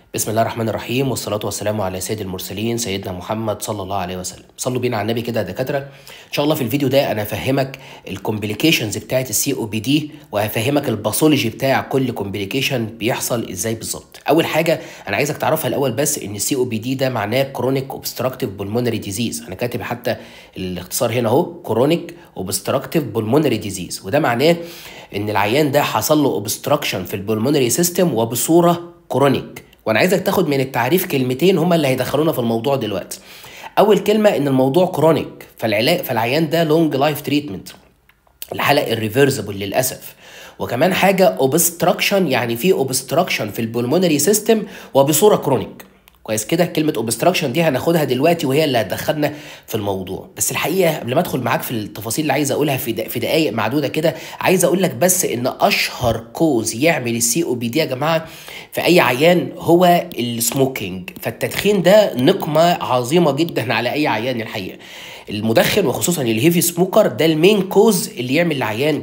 بسم الله الرحمن الرحيم والصلاة والسلام على سيد المرسلين سيدنا محمد صلى الله عليه وسلم صلوا بينا على النبي كده يا دكاترة إن شاء الله في الفيديو ده أنا هفهمك الكومبليكيشنز بتاعت السي او بي دي وهفهمك الباثولوجي بتاع كل كومبليكيشن بيحصل ازاي بالظبط أول حاجة أنا عايزك تعرفها الأول بس إن السي او بي دي ده معناه كرونيك اوبستراكتيف بولمونري ديزيز أنا كاتب حتى الاختصار هنا أهو كرونيك اوبستراكتيف بولمونري ديزيز وده معناه إن العيان ده حصل له اوبستراكشن في البولمونري سيستم وبصورة كرونيك وانا عايزك تاخد من التعريف كلمتين هما اللي هيدخلونا في الموضوع دلوقتي اول كلمه ان الموضوع كرونيك فالعلاج فالعيان ده لونج لايف تريتمنت الحلقه الريفرسبل للاسف وكمان حاجه اوبستراكشن يعني في اوبستراكشن في البولمونري سيستم وبصوره كرونيك كويس كده كلمه اوبستراكشن دي هناخدها دلوقتي وهي اللي هتدخلنا في الموضوع بس الحقيقه قبل ما ادخل معاك في التفاصيل اللي عايز اقولها في في دقائق معدوده كده عايز اقول لك بس ان اشهر كوز يعمل السي او بي دي يا جماعه في اي عيان هو السموكينج فالتدخين ده نقمه عظيمه جدا على اي عيان الحقيقه المدخن وخصوصا الهيفي سموكر ده المين كوز اللي يعمل لعيان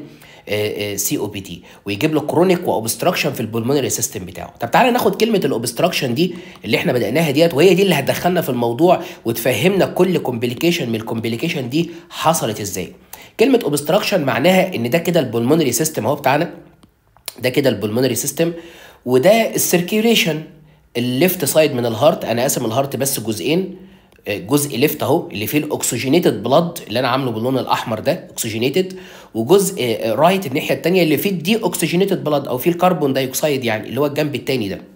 سي او بي دي ويجيب له كرونيك واوبستراكشن في البولمونري سيستم بتاعه طب تعالى ناخد كلمه الاوبستراكشن دي اللي احنا بداناها ديت وهي دي اللي هتدخلنا في الموضوع وتفهمنا كل كومبليكيشن من الكومبليكيشن دي حصلت ازاي كلمه اوبستراكشن معناها ان ده كده البولمونري سيستم اهو بتاعنا ده كده البولمونري سيستم وده السيركيوليشن الليفت سايد من الهارت انا قاسم الهارت بس جزئين جزء ليفت اهو اللي فيه الاكسجينيتد بلاد اللي انا عامله باللون الاحمر ده اكسجينيتد وجزء رايت الناحيه الثانيه اللي فيه الدي اوكسجينيتد بلاد او فيه الكربون دايوكسيد يعني اللي هو الجنب الثاني ده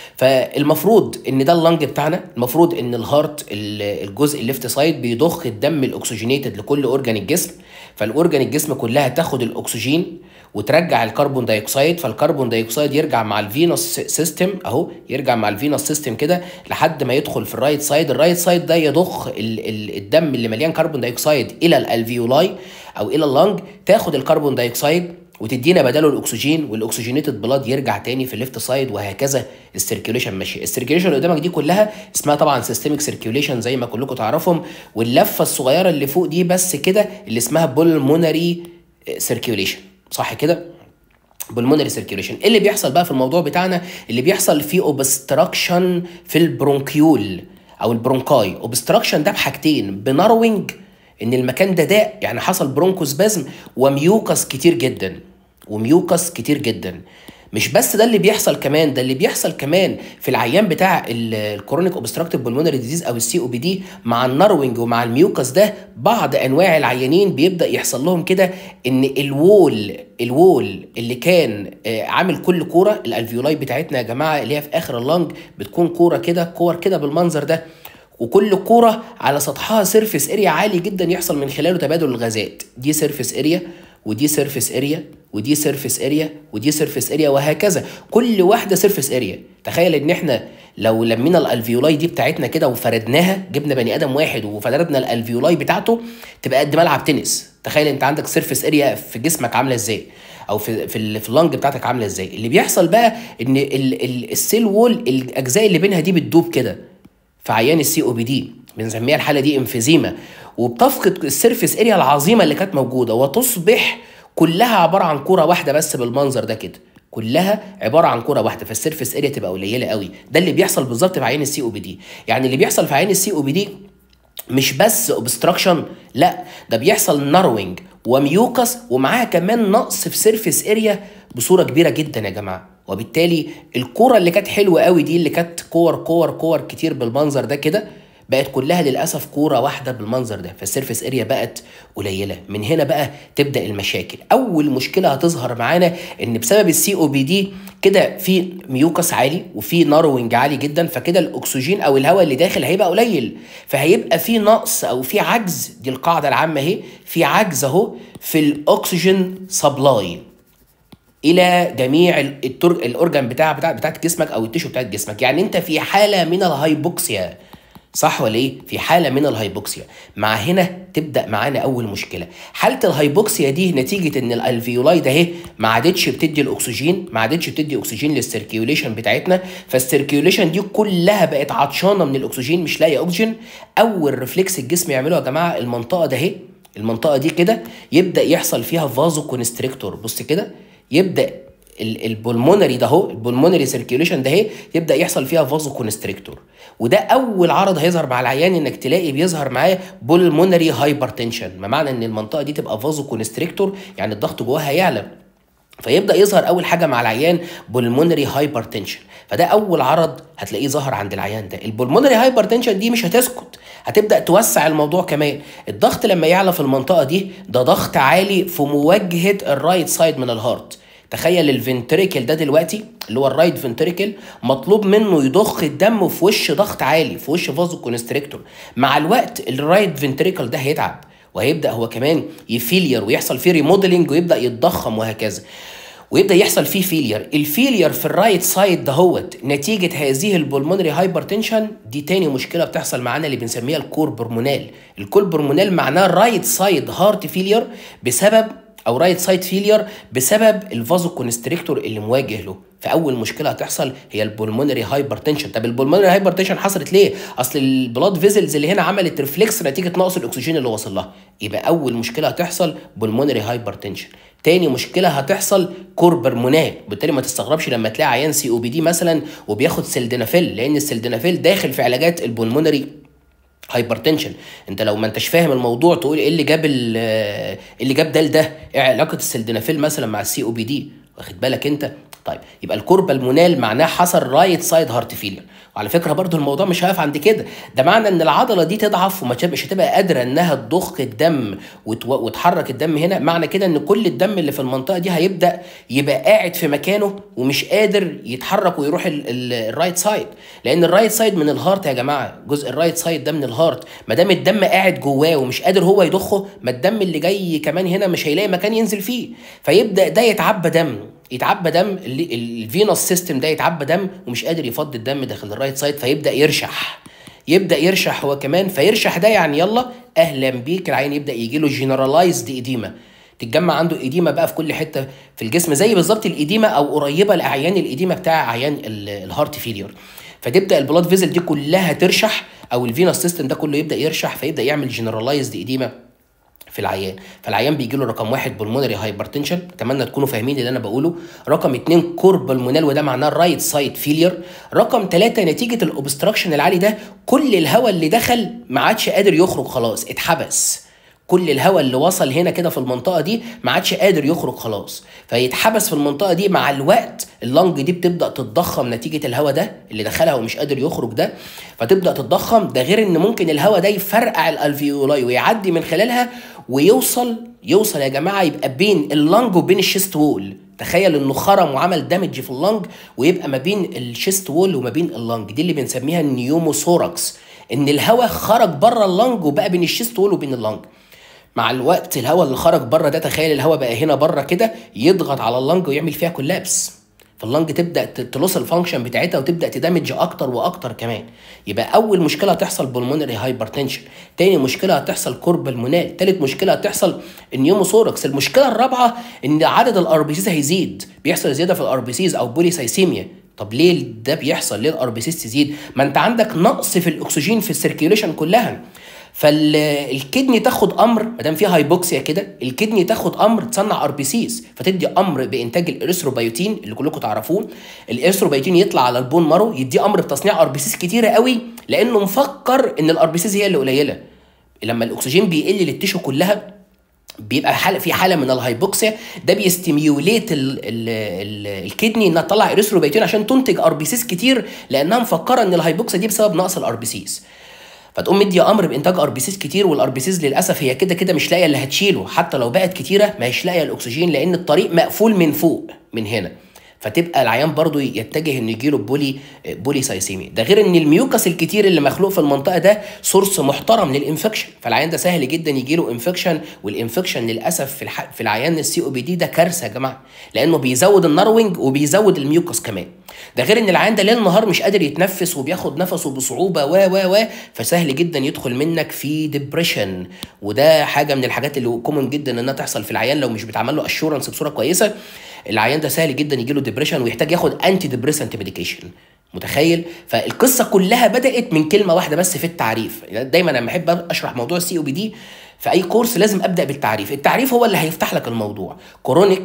فالمفروض ان ده اللنج بتاعنا المفروض ان الهارت الجزء الليفت سايد بيضخ الدم الاكسجينيتد لكل اورجان الجسم فالاورجان الجسم كلها تاخد الاكسجين وترجع الكربون دايوكسيد فالكربون دايوكسيد يرجع مع الفينوس سيستم اهو يرجع مع الفينوس سيستم كده لحد ما يدخل في الرايت سايد الرايت سايد ده يضخ ال ال الدم اللي مليان كربون دايوكسيد الى الالفيولاي او الى اللنج تاخد الكربون دايوكسيد وتدينا بداله الاكسجين والاكسجينيتد بلاد يرجع تاني في الليفت سايد وهكذا السيركيوليشن ماشي السيركيوليشن اللي قدامك دي كلها اسمها طبعا سيستميك سيركيوليشن زي ما كلكم تعرفهم واللفه الصغيره اللي فوق دي بس كده اللي اسمها بولمونري سيركيوليشن صح كده بالمونري سيركيوليشن ايه اللي بيحصل بقى في الموضوع بتاعنا اللي بيحصل فيه اوبستراكشن في البرونكيول او البرونكاي اوبستراكشن ده بحاجتين بناروينج ان المكان ده ضاق يعني حصل برونكوسبازم وميوكس كتير جدا وميوكس كتير جدا مش بس ده اللي بيحصل كمان ده اللي بيحصل كمان في العيان بتاع الكرونيك اوبستراكتيف بولمونري ديزيز او السي او بي دي مع الناروينج ومع الميوكس ده بعض انواع العيانين بيبدا يحصل لهم كده ان الوول الوول اللي كان عامل كل كوره الالفيولاي بتاعتنا يا جماعه اللي هي في اخر اللنج بتكون كوره كده كور كده بالمنظر ده وكل كوره على سطحها سيرفيس اريا عالي جدا يحصل من خلاله تبادل الغازات دي سيرفيس اريا ودي سيرفيس اريا ودي سيرفيس اريا ودي سيرفيس اريا وهكذا كل واحده سيرفيس اريا تخيل ان احنا لو لمينا الالفيولاي دي بتاعتنا كده وفردناها جبنا بني ادم واحد وفردنا الالفيولاي بتاعته تبقى قد ملعب تنس تخيل انت عندك سيرفيس اريا في جسمك عامله ازاي او في في, في اللنج بتاعتك عامله ازاي اللي بيحصل بقى ان ال ال السيل وول الاجزاء اللي بينها دي بتدوب كده في عيان السي او بي دي بنسميها الحاله دي امفيزيما وبتفقد السيرفيس اريا العظيمه اللي كانت موجوده وتصبح كلها عباره عن كوره واحده بس بالمنظر ده كده كلها عباره عن كوره واحده فالسيرفيس اريا تبقى قليله قوي ده اللي بيحصل بالظبط في عيان السي او بي دي يعني اللي بيحصل في عيان السي او بي دي مش بس اوبستراكشن لا ده بيحصل ناروينج وميوكس ومعاها كمان نقص في سيرفيس اريا بصوره كبيره جدا يا جماعه وبالتالي الكوره اللي كانت حلوه قوي دي اللي كانت كور كور كور كتير بالمنظر ده كده بقت كلها للاسف كوره واحده بالمنظر ده فالسيرفيس اريا بقت قليله من هنا بقى تبدا المشاكل اول مشكله هتظهر معانا ان بسبب السي او بي دي كده في ميوكس عالي وفي ناروينج عالي جدا فكده الاكسجين او الهواء اللي داخل هيبقى قليل فهيبقى في نقص او في عجز دي القاعده العامه اهي في عجز اهو في الاكسجين سبلاي الى جميع الاورجان بتاع بتاع بتاعت جسمك او التيشو بتاعت جسمك يعني انت في حاله من الهايبوكسيا صح ولا ايه في حاله من الهايبوكسيا مع هنا تبدا معانا اول مشكله حاله الهايبوكسيا دي نتيجه ان الالفيولاي ده اهي ما عادتش بتدي الاكسجين ما عادتش بتدي اكسجين للسيركيوليشن بتاعتنا فالسيركيوليشن دي كلها بقت عطشانه من الاكسجين مش لاقيه اكسجين اول ريفلكس الجسم يعمله يا جماعه المنطقه ده اهي المنطقه دي كده يبدا يحصل فيها فازو كونستريكتور بص كده يبدا البولمونري ده اهو البولمونري سيركيوليشن ده اهي يبدا يحصل فيها فازو كونستريكتور وده اول عرض هيظهر مع العيان انك تلاقي بيظهر معاه بولمونري هايبرتنشن ما معنى ان المنطقه دي تبقى فازو كونستريكتور يعني الضغط جواها هيعلى فيبدا يظهر اول حاجه مع العيان بولمونري هايبرتنشن فده اول عرض هتلاقيه ظهر عند العيان ده البولمونري هايبرتنشن دي مش هتسكت هتبدا توسع الموضوع كمان الضغط لما يعلى في المنطقه دي ده ضغط عالي في مواجهه الرايت سايد من الهارت تخيل الفنتريكل ده دلوقتي اللي هو الرايت فنتريكل مطلوب منه يضخ الدم في وش ضغط عالي في وش فازو كونستريكتور مع الوقت الرايت فنتريكل ده هيتعب وهيبدا هو كمان يفيلير ويحصل فيه ريموديلنج ويبدا يتضخم وهكذا ويبدا يحصل فيه فيلير الفيلير في الرايت سايد دهوت نتيجه هذه البولمونري هايبرتنشن دي تاني مشكله بتحصل معانا اللي بنسميها الكور برمونال الكور برمونال معناه رايت سايد هارت فيلير بسبب او رايت سايد فيلير بسبب الفازو كونستريكتور اللي مواجه له فاول مشكله هتحصل هي البولمونري هايبرتنشن طب البولمونري هايبرتنشن حصلت ليه اصل البلاد فيزلز اللي هنا عملت ريفلكس نتيجه نقص الاكسجين اللي وصل لها يبقى اول مشكله هتحصل بولمونري هايبرتنشن تاني مشكله هتحصل كوربرمونال بالتالي ما تستغربش لما تلاقي عيان سي او بي دي مثلا وبياخد سلدنافيل لان السلدنافيل داخل في علاجات البولمونري هايبرتنشن انت لو ما انتش فاهم الموضوع تقول ايه اللي جاب ايه اللي جاب ده لده ايه علاقه السلدنافيل مثلا مع السي او بي دي واخد بالك انت طيب يبقى الكوربا المونال معناه حصل رايت سايد هارت فيلير وعلى فكره برضو الموضوع مش هيقف عند كده ده معنى ان العضله دي تضعف وما مش هتبقى قادره انها تضخ الدم وتحرك الدم هنا معنى كده ان كل الدم اللي في المنطقه دي هيبدا يبقى قاعد في مكانه ومش قادر يتحرك ويروح الرايت سايد لان الرايت سايد من الهارت يا جماعه جزء الرايت سايد ده من الهارت ما دام الدم قاعد جواه ومش قادر هو يضخه ما الدم اللي جاي كمان هنا مش هيلاقي مكان ينزل فيه فيبدا ده يتعبى دم يتعبى دم الفينوس سيستم ده يتعبى دم ومش قادر يفضي الدم داخل الرايت سايد فيبدا يرشح يبدا يرشح هو كمان فيرشح ده يعني يلا اهلا بيك العين يبدا يجي له جنرالايزد ايديما تتجمع عنده ايديما بقى في كل حته في الجسم زي بالظبط الايديما او قريبه لاعيان الايديما بتاع اعيان الهارت فيلير فتبدا البلاد فيزل دي كلها ترشح او الفينوس سيستم ده كله يبدا يرشح فيبدا يعمل جنرالايزد ايديما في العيان فالعيان بيجي له رقم واحد بولمونري هايبرتنشن اتمنى تكونوا فاهمين اللي انا بقوله رقم اتنين كور بالمونال وده معناه رايت سايد فيلير رقم ثلاثة نتيجة الاوبستراكشن العالي ده كل الهواء اللي دخل ما عادش قادر يخرج خلاص اتحبس كل الهواء اللي وصل هنا كده في المنطقه دي ما عادش قادر يخرج خلاص فيتحبس في المنطقه دي مع الوقت اللنج دي بتبدا تتضخم نتيجه الهواء ده اللي دخلها ومش قادر يخرج ده فتبدا تتضخم ده غير ان ممكن الهواء ده يفرقع الالفيولاي ويعدي من خلالها ويوصل يوصل يا جماعه يبقى بين اللنج وبين الشيست وول تخيل انه خرم وعمل دامج في اللنج ويبقى ما بين الشيست وول وما بين اللنج دي اللي بنسميها النيوموثوركس ان الهواء خرج بره اللنج وبقى بين الشيست وول وبين اللنج مع الوقت الهواء اللي خرج بره ده تخيل الهواء بقى هنا بره كده يضغط على اللنج ويعمل فيها كولابس فاللنج تبدا تلوس الفانكشن بتاعتها وتبدا تدمج اكتر واكتر كمان يبقى اول مشكله هتحصل بالمونري هايبرتنشن تاني مشكله هتحصل كورب المونال تالت مشكله هتحصل النيوموثوركس المشكله الرابعه ان عدد الار بي سيز هيزيد بيحصل زياده في الار بي سيز او بوليسايسيميا طب ليه ده بيحصل ليه الار بي سيز تزيد ما انت عندك نقص في الاكسجين في السيركيوليشن كلها فالكدني تاخد امر ما دام فيها هايبوكسيا كده الكدني تاخد امر تصنع ار بي سيز فتدي امر بانتاج الاريثروبيوتين اللي كلكم تعرفوه الاريثروبيوتين يطلع على البون مارو يدي امر بتصنيع ار بي سيز كتيره قوي لانه مفكر ان الار بي سيز هي اللي قليله لما الاكسجين بيقل للتيشو كلها بيبقى حالة في حاله من الهايبوكسيا ده بيستيميوليت الكدني انها تطلع اريثروبيوتين عشان تنتج ار بي سيز كتير لانها مفكره ان الهايبوكسيا دي بسبب نقص الار بي سيز فتقوم مدي امر بانتاج ار بي سيز كتير والار بي سيز للاسف هي كده كده مش لاقيه اللي هتشيله حتى لو بقت كتيره ما هيش لاقيه الاكسجين لان الطريق مقفول من فوق من هنا فتبقى العيان برضو يتجه انه يجيله بولي بولي سايسيميا ده غير ان الميوكس الكتير اللي مخلوق في المنطقه ده سورس محترم للانفكشن فالعيان ده سهل جدا يجيله انفكشن والانفكشن للاسف في الح... في العيان السي او بي دي ده كارثه يا جماعه لانه بيزود النروينج وبيزود الميوكس كمان ده غير ان العيان ده ليل نهار مش قادر يتنفس وبياخد نفسه بصعوبه و و و فسهل جدا يدخل منك في ديبريشن وده حاجه من الحاجات اللي كومن جدا انها تحصل في العيان لو مش بيتعمل له اشورنس بصوره كويسه العيان ده سهل جدا يجي له ديبريشن ويحتاج ياخد انتي ديبريسنت ميديكيشن متخيل فالقصه كلها بدات من كلمه واحده بس في التعريف يعني دايما لما احب اشرح موضوع السي او بي دي في اي كورس لازم ابدا بالتعريف التعريف هو اللي هيفتح لك الموضوع كرونيك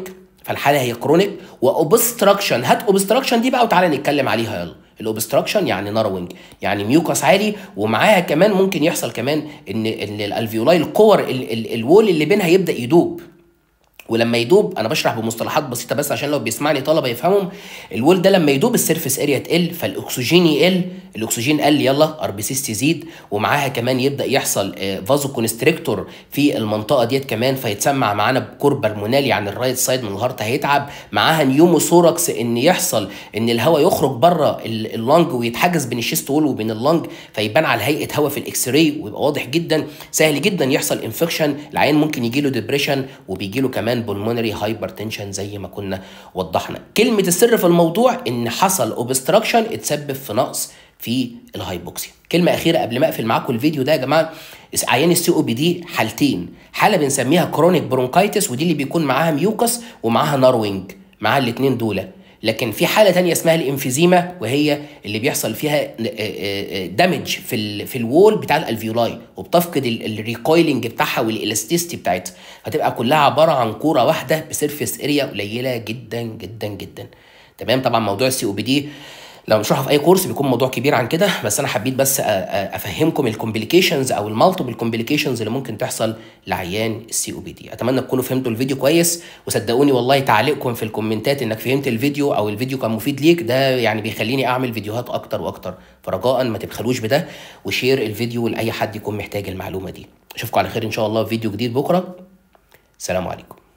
فالحاله هي كرونيك واوبستراكشن هات اوبستراكشن دي بقى وتعالى نتكلم عليها يلا الاوبستراكشن يعني ناروينج يعني ميوكاس عالي ومعاها كمان ممكن يحصل كمان ان ان الالفيولاي الكور ال- ال- الوول اللي بينها يبدا يدوب ولما يدوب انا بشرح بمصطلحات بسيطه بس عشان لو بيسمعني طلبه يفهمهم الوول ده لما يدوب السيرفيس اريا تقل فالاكسجين يقل الاكسجين قل يلا ار بي سيس تزيد ومعاها كمان يبدا يحصل فازو كونستريكتور في المنطقه ديت كمان فيتسمع معانا بكور بالمونالي عن الرايت سايد من الهارت هيتعب معاها نيوموثوركس ان يحصل ان الهواء يخرج بره ال- اللنج ويتحجز بين الشيست وول وبين اللنج فيبان على هيئه هواء في الاكس راي ويبقى واضح جدا سهل جدا يحصل انفكشن العيان ممكن يجي له ديبريشن وبيجي له كمان بولمونري هايبرتنشن زي ما كنا وضحنا كلمه السر في الموضوع ان حصل اوبستراكشن اتسبب في نقص في الهايبوكسيا كلمه اخيره قبل ما اقفل معاكم الفيديو ده يا جماعه عيان السي او بي دي حالتين حاله بنسميها كرونيك برونكايتس ودي اللي بيكون معاها ميوكس ومعاها ناروينج معاها الاثنين دول لكن في حاله تانية اسمها الانفيزيما وهي اللي بيحصل فيها دامج في ال في الوول بتاع الالفيولاي وبتفقد الريكويلنج بتاعها والالاستيستي بتاعتها فتبقى كلها عباره عن كوره واحده بسيرفيس اريا قليله جدا جدا جدا تمام طبعا موضوع السي او بي دي لو بنشرحه في اي كورس بيكون موضوع كبير عن كده بس انا حبيت بس أ- أ- افهمكم الكومبليكيشنز او المالتيبل كومبليكيشنز اللي ممكن تحصل لعيان السي او بي دي اتمنى تكونوا فهمتوا الفيديو كويس وصدقوني والله تعليقكم في الكومنتات انك فهمت الفيديو او الفيديو كان مفيد ليك ده يعني بيخليني اعمل فيديوهات اكتر واكتر فرجاء ما تبخلوش بده وشير الفيديو لاي حد يكون محتاج المعلومه دي اشوفكم على خير ان شاء الله في فيديو جديد بكره سلام عليكم